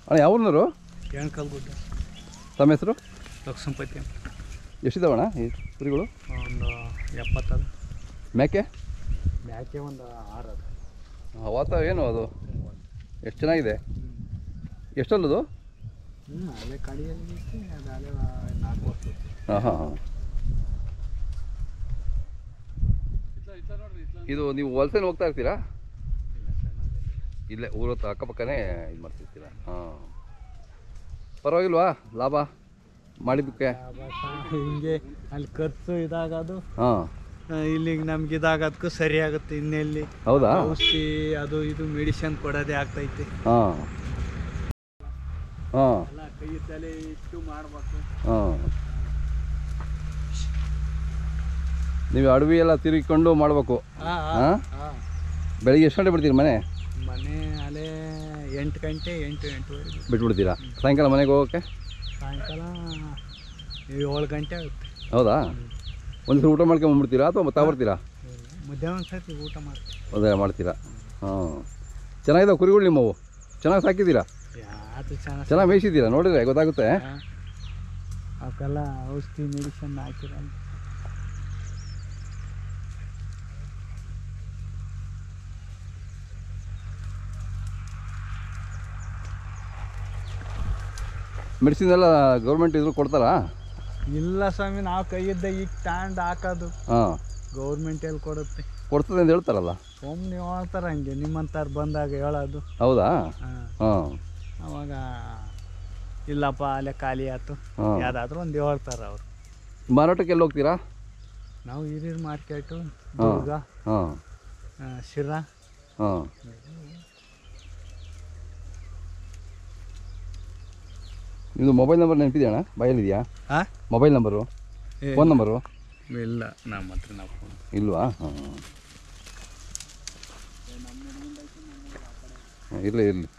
ಅಣ್ಣ ಯಾವ ಊರಿನವರು ಎಣ್ಕಲ್ ಗುಡ್ಡ ತಮ್ಮ ಹೆಸರು ಲಕ್ಷ್ಮಪತಿ ಅಂತ ಎಷ್ಟಿದಾವಣ್ಣ ಈ ಕುರಿಗಳು ಒಂದು ಎಪ್ಪತ್ತದ ಮೇಕೆ ಬ್ಯಾಕೆ ಒಂದು ಆರು ಅದ ವಾತ ಏನು ಅದು ಎಷ್ಟು ಚೆನ್ನಾಗಿದೆ ಎಷ್ಟಲ್ಲದು ಹ್ಞೂ ಅಲ್ಲೇ ಕಡಿಯಲ್ಲಿ ಐತಿ ಅದು ಅಲ್ಲೇ ನಾಲ್ಕು ವರ್ಷ ಹಾಂ ಹಾಂ ಹಾಂ ಇದು ನೀವು ವಲಸೆನ ಹೋಗ್ತಾ ಇರ್ತೀರಾ ಇಲ್ಲೇ ಊರ ಹತ್ರ ಅಕ್ಕಪಕ್ಕನೇ ಇದು ಮಾಡ್ತಿರ್ತೀರಾ ಹಾಂ ಪರವಾಗಿಲ್ವಾ ಲಾಭ ಮಾಡಿದ್ದಕ್ಕೆ ಹಿಂಗೆ ಅಲ್ಲಿ ಖರ್ಚು ಇದಾಗೋದು ಹಾಂ ಇಲ್ಲಿಗೆ ನಮ್ಗೆ ಇದಾಗೋದಕ್ಕೂ ಸರಿ ಆಗುತ್ತೆ ಇನ್ನೆಲ್ಲಿ ಹೌದಾ ಔಷಧಿ ಅದು ಇದು ಮೆಡಿಸಿನ್ ಕೊಡೋದೇ ಆಗ್ತೈತಿ ಹಾಂ ಹಾಂ ಎಲ್ಲ ಕೈ ತಲೆ ಇಟ್ಟು ಮಾಡ್ಬೇಕು ಹಾಂ ನೀವು ಅಡವಿ ಎಲ್ಲ ತಿರುಗಿಕೊಂಡು ಮಾಡಬೇಕು ಹಾಂ ಬೆಳಿಗ್ಗೆ ಎಷ್ಟು ಗಂಟೆ ಬಿಡ್ತೀರಿ ಮನೆ ಮನೆ ಅಲ್ಲೇ ಎಂಟು ಗಂಟೆ ಎಂಟು ಎಂಟುವರೆಗೆ ಬಿಟ್ಬಿಡ್ತೀರಾ ಸಾಯಂಕಾಲ ಮನೆಗೆ ಹೋಗೋಕ್ಕೆ ಸಾಯಂಕಾಲ ಏಳು ಗಂಟೆ ಆಗುತ್ತೆ ಹೌದಾ ಒಂದು ಊಟ ಮಾಡ್ಕೊಂಬಂದ್ಬಿಡ್ತೀರಾ ಅಥವಾ ತಗೊಬರ್ತೀರಾ ಮಧ್ಯಾಹ್ನ ಸರ್ತಿ ಊಟ ಮಾಡ್ತೀವಿ ಅದೇ ಮಾಡ್ತೀರಾ ಹಾಂ ಚೆನ್ನಾಗಿದಾವೆ ಕುರಿಗಳು ನಿಮ್ಮವು ಚೆನ್ನಾಗಿ ಸಾಕಿದ್ದೀರಾ ಅದು ಚೆನ್ನಾಗಿ ಚೆನ್ನಾಗಿ ಮೇಯಿಸಿದ್ದೀರಾ ನೋಡಿದ್ರೆ ಗೊತ್ತಾಗುತ್ತೆ ಅವಕ್ಕೆಲ್ಲ ಔಷಧಿ ಮೆಡಿಸಿನ್ ಹಾಕಿರಲ್ಲ ಮೆಡಿಸಿನ್ ಎಲ್ಲ ಗೌರ್ಮೆಂಟ್ ಇದ್ರು ಕೊಡ್ತಾರಾ ಇಲ್ಲ ಸ್ವಾಮಿ ನಾವು ಕೈಯಿದ್ದ ಈಗ ತಾಂಡ್ ಹಾಕೋದು ಹಾಂ ಗೌರ್ಮೆಂಟ್ ಎಲ್ಲಿ ಕೊಡುತ್ತೆ ಕೊಡ್ತದೆ ಅಂತ ಹೇಳ್ತಾರಲ್ಲ ಒಮ್ಮೆ ಹೇಳ್ತಾರೆ ಹಂಗೆ ನಿಮ್ಮಂಥವ್ರು ಬಂದಾಗ ಹೇಳೋದು ಹೌದಾ ಹಾಂ ಹಾಂ ಅವಾಗ ಇಲ್ಲಪ್ಪ ಅಲ್ಲೇ ಖಾಲಿ ಆಯ್ತು ಹಾಂ ಯಾವುದಾದ್ರೂ ಒಂದು ಹೇಳ್ತಾರೆ ಅವರು ಮಾರಾಟಕ್ಕೆ ಎಲ್ಲಿ ಹೋಗ್ತೀರಾ ನಾವು ಹಿರಿಯೂರು ಮಾರ್ಕೆಟು ದುರ್ಗ ಹಾಂ ಆ, ಶಿರಾ ಹಾಂ ನಿಮ್ಮದು ಮೊಬೈಲ್ ನಂಬರ್ ನೆನಪಿದೆಯಾ ಅಣ್ಣ ಬಾಯಲ್ಲಿದೆಯಾ ಹಾಂ ಮೊಬೈಲ್ ನಂಬರು ಫೋನ್ ನಂಬರು ಇಲ್ಲ ನಮ್ಮ ಹತ್ರ ನಾವು ಫೋನ್ ಇಲ್ವಾ ಹಾಂ ಇರಲಿ ಇರಲಿ